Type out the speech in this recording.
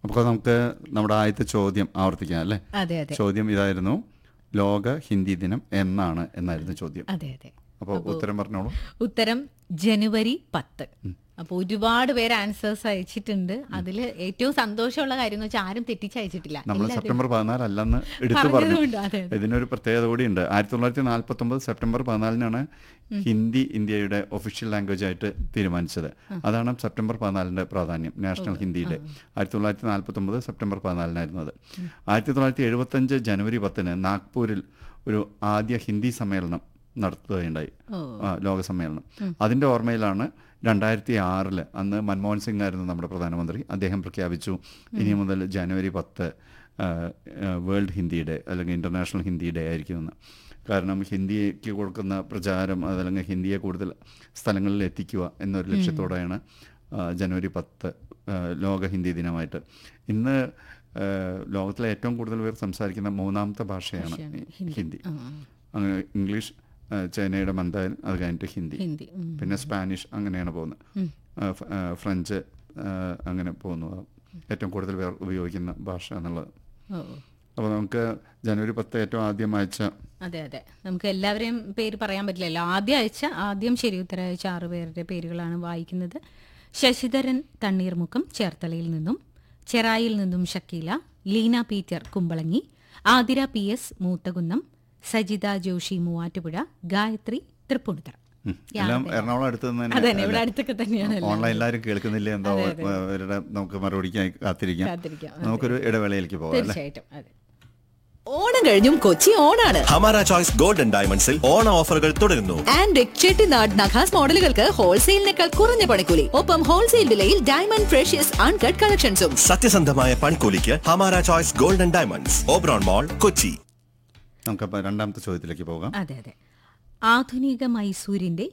അപ്പോൾ നമുക്ക് നമ്മുടെ ആദ്യത്തെ ചോദ്യം ആവർത്തിക്കാം അല്ലേ അതെ അതെ ചോദ്യം ഇതായിരുന്നു ലോക ഹിന്ദി ദിനം എന്നാണ് എന്നായിരുന്നു ചോദ്യം അതെ അതെ അപ്പോൾ ഉത്തരം പറഞ്ഞോളൂ ഉത്തരം ജനുവരി പത്ത് അപ്പോൾ ഒരുപാട് പേര് ആൻസേഴ്സ് അയച്ചിട്ടുണ്ട് അതിൽ ഏറ്റവും സന്തോഷമുള്ള കാര്യം എന്ന് വെച്ചാൽ ആരും തെറ്റിച്ച് അയച്ചിട്ടില്ല നമ്മൾ സെപ്റ്റംബർ പതിനാലല്ലെന്ന് എടുത്തു പറഞ്ഞു പറഞ്ഞതുകൊണ്ട് അതെ അതെ ഇതിനൊരു പ്രത്യേകത കൂടിയുണ്ട് ആയിരത്തി തൊള്ളായിരത്തി നാൽപ്പത്തി ഒമ്പത് സെപ്റ്റംബർ പതിനാലിനാണ് ഹിന്ദി ഇന്ത്യയുടെ ഒഫീഷ്യൽ ലാംഗ്വേജ് ആയിട്ട് തീരുമാനിച്ചത് അതാണ് സെപ്റ്റംബർ പതിനാലിന്റെ പ്രാധാന്യം നാഷണൽ ഹിന്ദി ഡേ ആയിരത്തി തൊള്ളായിരത്തി നാൽപ്പത്തി ഒമ്പത് സെപ്റ്റംബർ പതിനാലിനായിരുന്നു അത് ആയിരത്തി തൊള്ളായിരത്തി എഴുപത്തഞ്ച് ജനുവരി പത്തിന് നാഗ്പൂരിൽ ഒരു ആദ്യ ഹിന്ദി സമ്മേളനം നടത്തുകയുണ്ടായി ഓ. ആ, ലോക സമ്മേളനം അതിന്റെ ഓർമ്മയിലാണ് രണ്ടായിരത്തി ആറില് അന്ന് മൻമോഹൻ സിംഗ് ആയിരുന്നു നമ്മുടെ പ്രധാനമന്ത്രി അദ്ദേഹം പ്രഖ്യാപിച്ചു ഇനി മുതൽ ജനുവരി പത്ത് ആ, ആ, വേൾഡ് ഹിന്ദി ഡേ അല്ലെങ്കിൽ ഇന്റർനാഷണൽ ഹിന്ദി ഡേ ആയിരിക്കുമെന്ന് കാരണം ഹിന്ദിക്ക് കൊടുക്കുന്ന പ്രചാരം അതല്ലെങ്കിൽ ഹിന്ദിയെ കൂടുതൽ സ്ഥലങ്ങളിൽ എത്തിക്കുക എന്നൊരു ലക്ഷ്യത്തോടെയാണ് ആ, ജനുവരി പത്ത് ആ, ലോക ഹിന്ദി ദിനമായിട്ട് ഇന്ന് ആ, ലോകത്തിലെ ഏറ്റവും കൂടുതൽ പേർ സംസാരിക്കുന്ന മൂന്നാമത്തെ ഭാഷയാണ് ഹിന്ദി അങ്ങനെ ഇംഗ്ലീഷ് ആ, ചൈനയുടെ മന്ദാരൻ അത് കഴിഞ്ഞിട്ട് ഹിന്ദി ഹിന്ദി ഉം. പിന്നെ സ്പാനിഷ് അങ്ങനെയാണ് പോകുന്നത് ആ, ഫ- ആ, ഫ്രഞ്ച് ആ, അങ്ങനെ പോകുന്നു ഏറ്റവും കൂടുതൽ പേർ ഉപയോഗിക്കുന്ന ഭാഷ എന്നുള്ളത് ഓ അപ്പോൾ നമുക്ക് ജനുവരി പത്ത് ഏറ്റവും ആദ്യം അയച്ച അതെ അതെ നമുക്ക് എല്ലാവരെയും പേര് പറയാൻ പറ്റില്ലല്ലോ ആദ്യം അയച്ച ആദ്യം ശരി ഉത്തരം അയച്ച ആറു പേരുടെ പേരുകളാണ് വായിക്കുന്നത് ശശിധരൻ തണ്ണീർമുക്കം ചേർത്തലയിൽ നിന്നും ചെറായിൽ നിന്നും Shakeela Leena Peter Kumbalangi Athira P S Moothakunnam Sajitha Joshi Muvattupuzha Gayathri Tripunithura ഉം. എല്ലാം എറണാകുളം അടുത്ത് നിന്ന് അതെ തന്നെ ഇവിടെ അടുത്തൊക്കെ തന്നെയാണ് എല്ലാം. ഓൺലൈൻ എല്ലാവരും കേൾക്കുന്നില്ല എന്താ അവരുടെ നമുക്ക് മറുപടിക്കായി കാത്തിരിക്കാം കാത്തിരിക്കാം. നമുക്കൊരു ഇടവേളയിലേക്ക് പോകാം അല്ലേ തീർച്ചയായിട്ടും അതെ ഓണം കഴിഞ്ഞും കൊച്ചി ഓണാണ് ഹമാര ചോയ്സ് ഗോൾഡൻ ഡയമണ്ട്സിൽ ഓണ ഓഫറുകൾ തുടരുന്നു ആൻഡ് ചെട്ടിനാട് നഖാസ് മോഡലുകൾക്ക് ഹോൾസെയിലിനേക്കാൾ കുറഞ്ഞ പണിക്കൂലി ഒപ്പം ഹോൾസെയിൽ വിലയിൽ ഡയമണ്ട് ഫ്രഷ്യസ് അൺകട്ട് കളക്ഷൻസും സത്യസന്ധമായ പണിക്കൂലിക്ക് Hamara choice golden diamonds Oberon mall Kochi നമുക്കപ്പോൾ രണ്ടാമത്തെ ചോദ്യത്തിലേക്ക് പോകാം അതെ അതെ ആധുനിക മൈസൂരിന്റെ